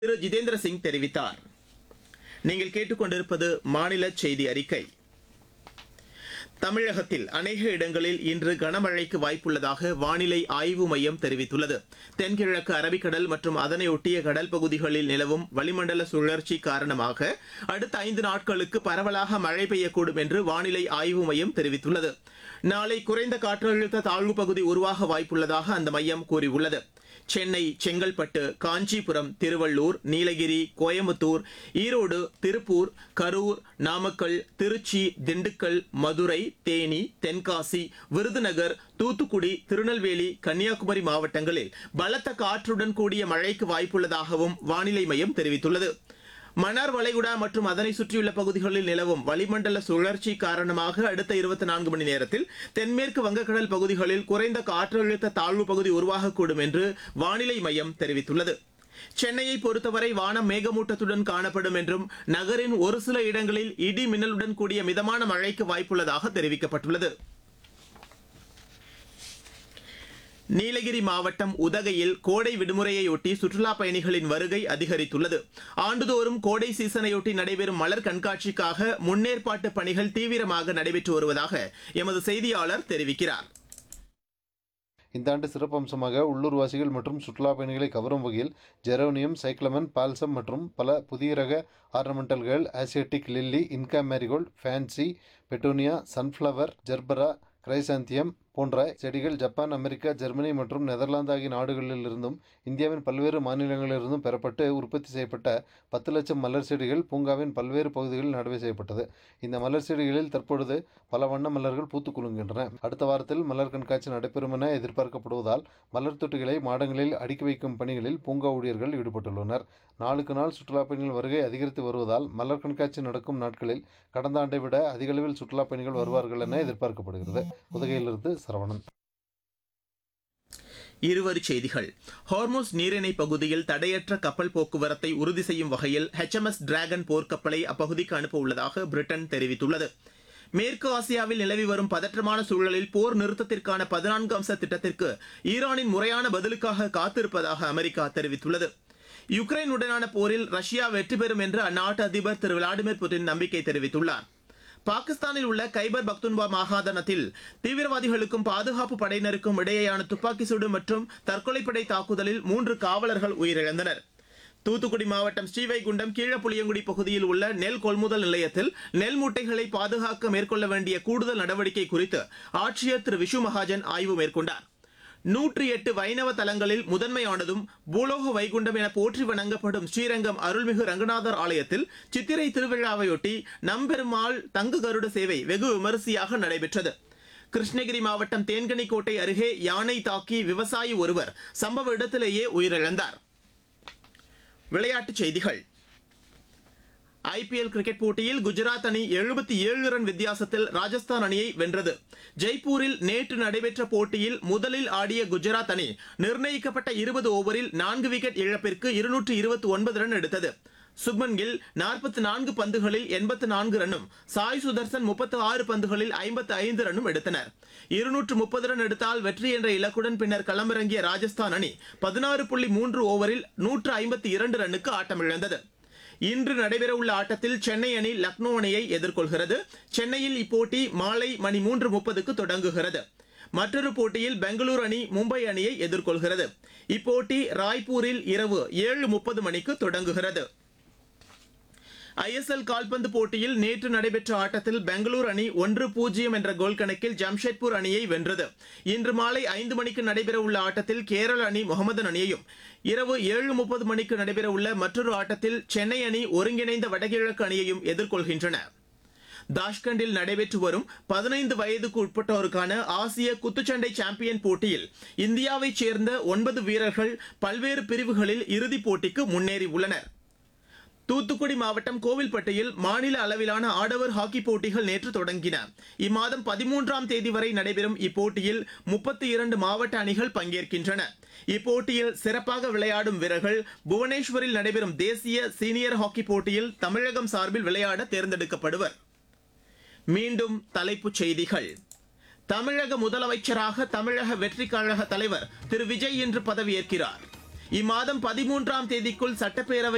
திரு ஜிதேந்திர சிங் தெரிவித்தார் நீங்கள் கேட்டுக்கொண்டிருப்பது மாநில செய்தி அறிக்கை தமிழகத்தில் அநேக இடங்களில் இன்று கனமழைக்கு வாய்ப்புள்ளதாக வானிலை ஆய்வு மையம் தெரிவித்துள்ளது தென்கிழக்கு அரபிக்கடல் மற்றும் அதனை ஒட்டிய கடல் பகுதிகளில் நிலவும் வளிமண்டல சுழற்சி காரணமாக அடுத்த ஐந்து நாட்களுக்கு பரவலாக மழை பெய்யக்கூடும் என்று வானிலை ஆய்வு மையம் தெரிவித்துள்ளது நாளை குறைந்த காற்றழுத்த தாழ்வு பகுதி உருவாக வாய்ப்புள்ளதாக அந்த மையம் கூறியுள்ளது சென்னை செங்கல்பட்டு காஞ்சிபுரம் திருவள்ளூர் நீலகிரி கோயம்புத்தூர் ஈரோடு திருப்பூர் கரூர் நாமக்கல் திருச்சி திண்டுக்கல் மதுரை தேனி தென்காசி விருதுநகர் தூத்துக்குடி திருநெல்வேலி கன்னியாகுமரி மாவட்டங்களில் பலத்த காற்றுடன் கூடிய மழைக்கு வாய்ப்புள்ளதாகவும் வானிலை மையம் தெரிவித்துள்ளது மன்னார் வளைகுடா மற்றும் அதனை சுற்றியுள்ள பகுதிகளில் நிலவும் வளிமண்டல சுழற்சி காரணமாக அடுத்த இருபத்தி நான்கு மணி நேரத்தில் தென்மேற்கு வங்கக்கடல் பகுதிகளில் குறைந்த காற்றழுத்த தாழ்வு பகுதி உருவாகக்கூடும் என்று வானிலை மையம் தெரிவித்துள்ளது சென்னையை பொறுத்தவரை வானம் மேகமூட்டத்துடன் காணப்படும் என்றும் நகரின் ஒரு சில இடங்களில் இடி மின்னலுடன் கூடிய மிதமான மழைக்கு வாய்ப்புள்ளதாக தெரிவிக்கப்பட்டுள்ளது நீலகிரி மாவட்டம் உதகையில் கோடை விடுமுறையொட்டி சுற்றுலா பயணிகளின் வருகை அதிகரித்துள்ளது ஆண்டுதோறும் கோடை சீசனையொட்டி நடைபெறும் மலர் கண்காட்சிக்காக முன்னேற்பாட்டு பணிகள் தீவிரமாக நடைபெற்று வருவதாக எமது செய்தியாளர் தெரிவிக்கிறார் இந்த ஆண்டு சிறப்பம்சமாக உள்ளூர்வாசிகள் மற்றும் சுற்றுலா பயணிகளை கவரும் வகையில் ஜெரோனியம் சைக்ளமன் பால்சம் மற்றும் பல புதிய ரக ஆர்னமெண்டல்கள் Asiatic lily Inca marigold fancy petunia sunflower gerbera chrysanthemum போன்ற செடிகள் ஜப்பான் அமெரிக்கா ஜெர்மனி மற்றும் நெதர்லாந்து ஆகிய நாடுகளிலிருந்தும் இந்தியாவின் பல்வேறு மாநிலங்களிலிருந்தும் பெறப்பட்டு உற்பத்தி செய்யப்பட்ட பத்து லட்சம் மலர் செடிகள் பூங்காவின் பல்வேறு பகுதிகளில் நடவு செய்யப்பட்டது இந்த மலர் செடிகளில் தற்பொழுது பல வண்ண மலர்கள் பூத்துக் குலுங்குகின்றன அடுத்த வாரத்தில் மலர் கண்காட்சி நடைபெறும் என எதிர்பார்க்கப்படுவதால் மலர் தொட்டிகளை மாடங்களில் அடுக்கி வைக்கும் பணிகளில் பூங்கா ஊழியர்கள் ஈடுபட்டுள்ளனர் நாளுக்கு நாள் சுற்றுலா பயணிகள் வருகை அதிகரித்து வருவதால் மலர் கண்காட்சி நடக்கும் நாட்களில் கடந்த ஆண்டை விட அதிக அளவில் சுற்றுலா பயணிகள் வருவார்கள் என எதிர்பார்க்கப்படுகிறது உதகையிலிருந்து சரவணன் இருவரிச் செய்திகள் ஹார்மோஸ் நீரிணை பகுதியில் தடையற்ற கப்பல் போக்குவரத்தை உறுதி செய்யும் வகையில் HMS டிராகன் போர்க்கப்பலை அப்பகுதிக்கு அனுப்ப உள்ளதாக பிரிட்டன் தெரிவித்துள்ளது மேற்கு ஆசியாவில் நிலவி வரும் பதற்றமான சூழலில் போர் நிறுத்தத்திற்கான பதினான்கு அம்ச திட்டத்திற்கு ஈரானின் முறையான பதிலுக்காக காத்திருப்பதாக அமெரிக்கா தெரிவித்துள்ளது யுக்ரைனுடனான போரில் ரஷ்யா வெற்றி பெறும் என்று அந்நாட்டு அதிபர் திரு விளாடிமிர் புட்டின் நம்பிக்கை தெரிவித்துள்ளார் பாகிஸ்தானில் உள்ள கைபர் பக்துன்பா மாகாணத்தில் தீவிரவாதிகளுக்கும் பாதுகாப்பு படையினருக்கும் இடையேயான துப்பாக்கி சூடு மற்றும் தற்கொலைப்படை தாக்குதலில் மூன்று காவலர்கள் உயிரிழந்தனர் தூத்துக்குடி மாவட்டம் ஸ்ரீவைகுண்டம் கீழப்புளியங்குடி பகுதியில் உள்ள நெல் கொள்முதல் நிலையத்தில் நெல் மூட்டைகளை பாதுகாக்க மேற்கொள்ள வேண்டிய கூடுதல் நடவடிக்கை குறித்து ஆட்சியர் திரு விஷு மகாஜன் ஆய்வு மேற்கொண்டார் நூற்றி எட்டு வைணவ தலங்களில் முதன்மையானதும் பூலோக வைகுண்டம் என போற்றி வணங்கப்படும் ஸ்ரீரங்கம் அருள்மிகு ரங்கநாதர் ஆலயத்தில் சித்திரை திருவிழாவையொட்டி நம்பெருமாள் தங்கு கருட சேவை வெகு விமரிசையாக நடைபெற்றது கிருஷ்ணகிரி மாவட்டம் தேன்கனிக்கோட்டை அருகே யானை தாக்கி விவசாயி ஒருவர் சம்பவ இடத்திலேயே உயிரிழந்தார் விளையாட்டுச் செய்திகள் ஐபிஎல் கிரிக்கெட் போட்டியில் குஜராத் அணி எழுபத்தி ஏழு ரன் வித்தியாசத்தில் ராஜஸ்தான் அணியை வென்றது ஜெய்ப்பூரில் நேற்று நடைபெற்ற போட்டியில் முதலில் ஆடிய குஜராத் அணி நிர்ணயிக்கப்பட்ட இருபது ஓவரில் நான்கு விக்கெட் இழப்பிற்கு இருநூற்று இருபத்தி ஒன்பது ரன் எடுத்தது சுப்மன் கில் நாற்பத்தி நான்கு பந்துகளில் எண்பத்து நான்கு ரன்னும் சாய் சுதர்சன் முப்பத்து ஆறு பந்துகளில் ஐம்பத்து ஐந்து ரன்னும் எடுத்தனர் இருநூற்று முப்பது ரன் எடுத்தால் வெற்றி என்ற இலக்குடன் பின்னர் களமிறங்கிய ராஜஸ்தான் அணி பதினாறு புள்ளி மூன்று ஓவரில் நூற்று ஐம்பத்தி இரண்டு ரன்னுக்கு ஆட்டமிழந்தது இன்று நடைபெறவுள்ள ஆட்டத்தில் சென்னை அணி லக்னோ அணியை எதிர்கொள்கிறது சென்னையில் இப்போட்டி மாலை மணி மூன்று முப்பதுக்கு தொடங்குகிறது மற்றொரு போட்டியில் பெங்களூரு அணி மும்பை அணியை எதிர்கொள்கிறது இப்போட்டி ராய்ப்பூரில் இரவு ஏழு முப்பது மணிக்கு தொடங்குகிறது ஐஎஸ்எல் கால்பந்து போட்டியில் நேற்று நடைபெற்ற ஆட்டத்தில் பெங்களூரு அணி ஒன்று பூஜ்ஜியம் என்ற கோல் கணக்கில் ஜம்ஷெட்பூர் அணியை வென்றது இன்று மாலை ஐந்து மணிக்கு நடைபெறவுள்ள ஆட்டத்தில் கேரள அணி முகமதன் அணியையும் இரவு ஏழு முப்பது மணிக்கு நடைபெறவுள்ள மற்றொரு ஆட்டத்தில் சென்னை அணி ஒருங்கிணைந்த வடகிழக்கு அணியையும் எதிர்கொள்கின்றன தாஷ்கண்டில் நடைபெற்று வரும் பதினைந்து வயதுக்கு உட்பட்டோருக்கான ஆசிய குத்துச்சண்டை சாம்பியன் போட்டியில் இந்தியாவைச் சேர்ந்த ஒன்பது வீரர்கள் பல்வேறு பிரிவுகளில் இறுதிப் போட்டிக்கு முன்னேறி உள்ளனர் தூத்துக்குடி மாவட்டம் கோவில்பட்டியில் மாநில அளவிலான ஆடவர் ஹாக்கி போட்டிகள் நேற்று தொடங்கின இம்மாதம் பதிமூன்றாம் தேதி வரை நடைபெறும் இப்போட்டியில் முப்பத்தி இரண்டு மாவட்ட அணிகள் பங்கேற்கின்றன இப்போட்டியில் சிறப்பாக விளையாடும் வீரர்கள் புவனேஸ்வரில் நடைபெறும் தேசிய சீனியர் ஹாக்கி போட்டியில் தமிழகம் சார்பில் விளையாட தேர்ந்தெடுக்கப்படுவர் மீண்டும் தலைப்புச் செய்திகள் தமிழக முதலமைச்சராக தமிழக வெற்றிக் கழக தலைவர் திரு விஜய் இன்று பதவியேற்கிறார் இம்மாதம் பதிமூன்றாம் தேதிக்குள் சட்டப்பேரவை